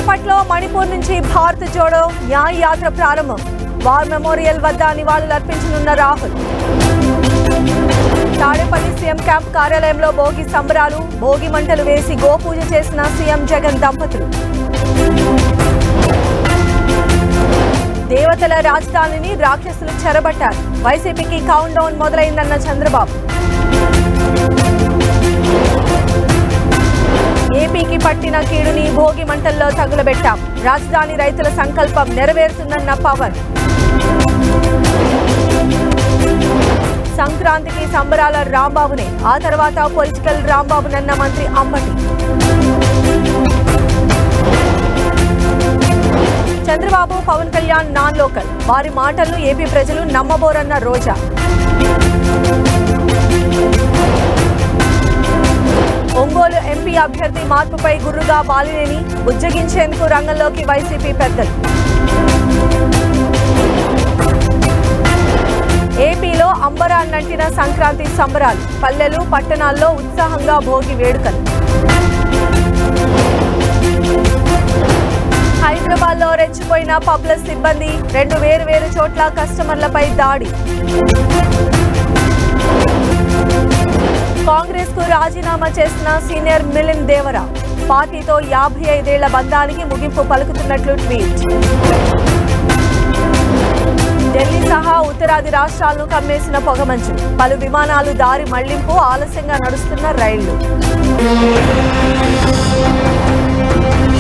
కొద్దిసేపట్లో మణిపూర్ నుంచి భారత్ జోడో న్యాయ యాత్ర ప్రారంభం వార్ మెమోరియల్ వద్ద నివాళులు అర్పించనున్న రాహుల్ తాడేపల్లి సీఎం క్యాంప్ కార్యాలయంలో భోగి సంబరాలు భోగి మంటలు వేసి గోపూజ చేసిన సీఎం జగన్ దంపతులు దేవతల రాజధానిని రాక్షసులు చెరబట్టారు వైసీపీకి కౌంట్ డౌన్ మొదలైందన్న చంద్రబాబు ఏపీకి పట్టిన కీడుని భోగి మంటల్లో తగులబెట్టాం రాజధాని రైతుల సంకల్పం నెరవేరుతుందన్న పవన్ సంక్రాంతికి సంబరాల రాంబాబునే ఆ తర్వాత పొలిటికల్ రాంబాబునన్న మంత్రి అంబటి చంద్రబాబు పవన్ కళ్యాణ్ నాన్ లోకల్ వారి మాటలను ఏపీ ప్రజలు నమ్మబోరన్న రోజా ఒంగోలు ఎంపీ అభ్యర్థి మార్పుపై గుర్రుగా బాలినేని ఉజ్జగించేందుకు రంగంలోకి వైసీపీ పెద్దలు ఏపీలో అంబరాన్నంటిన సంక్రాంతి సంబరాలు పల్లెలు పట్టణాల్లో ఉత్సాహంగా భోగి వేడుకలు హైదరాబాద్ లో రెచ్చిపోయిన పబ్ల సిబ్బంది రెండు వేరు వేరు చోట్ల కస్టమర్లపై దాడి కాంగ్రెస్ కు రాజీనామా చేసిన సీనియర్ మిలిన్ దేవరా పార్టీతో యాభై ఐదేళ్ల బంధానికి ముగింపు పలుకుతున్నట్లు ట్వీట్ ఢిల్లీ సహా ఉత్తరాది రాష్ట్రాలను కమ్మేసిన పొగమంచు పలు విమానాలు దారి మళ్లింపు ఆలస్యంగా నడుస్తున్న రైళ్లు